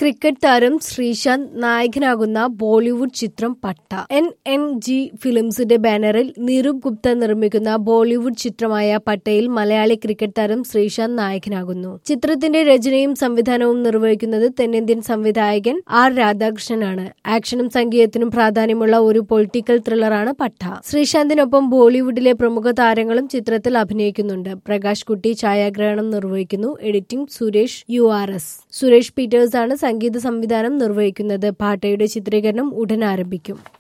cricket താരം ശ്രീശാന്ത് നായകനാകുന്ന ബോളിവുഡ് ചിത്രം പട്ട എൻ എൻ ജി ഫിലിംസിന്റെ ബാനറിൽ നിരൂപ് ഗുപ്ത നിർമ്മിക്കുന്ന ബോളിവുഡ് ചിത്രമായ പട്ടയിൽ മലയാളി ക്രിക്കറ്റ് താരം ശ്രീശാന്ത് നായകനാകുന്നു ചിത്രത്തിന്റെ രചനയും സംവിധാനവും നിർവഹിക്കുന്നത് തെന്നിന്ത്യൻ സംവിധായകൻ ആർ രാധാകൃഷ്ണനാണ് ആക്ഷനും സംഗീതത്തിനും പ്രാധാന്യമുള്ള ഒരു പൊളിറ്റിക്കൽ ത്രില്ലറാണ് പട്ട ശ്രീശാന്തിനൊപ്പം ബോളിവുഡിലെ പ്രമുഖ താരങ്ങളും ചിത്രത്തിൽ അഭിനയിക്കുന്നുണ്ട് പ്രകാശ് കുട്ടി ഛായാഗ്രഹണം നിർവഹിക്കുന്നു editing Suresh U R S Suresh Peters ആണ് സംഗീത സംവിധാനം നിർവഹിക്കുന്നത് പാട്ടയുടെ ചിത്രീകരണം ഉടൻ ആരംഭിക്കും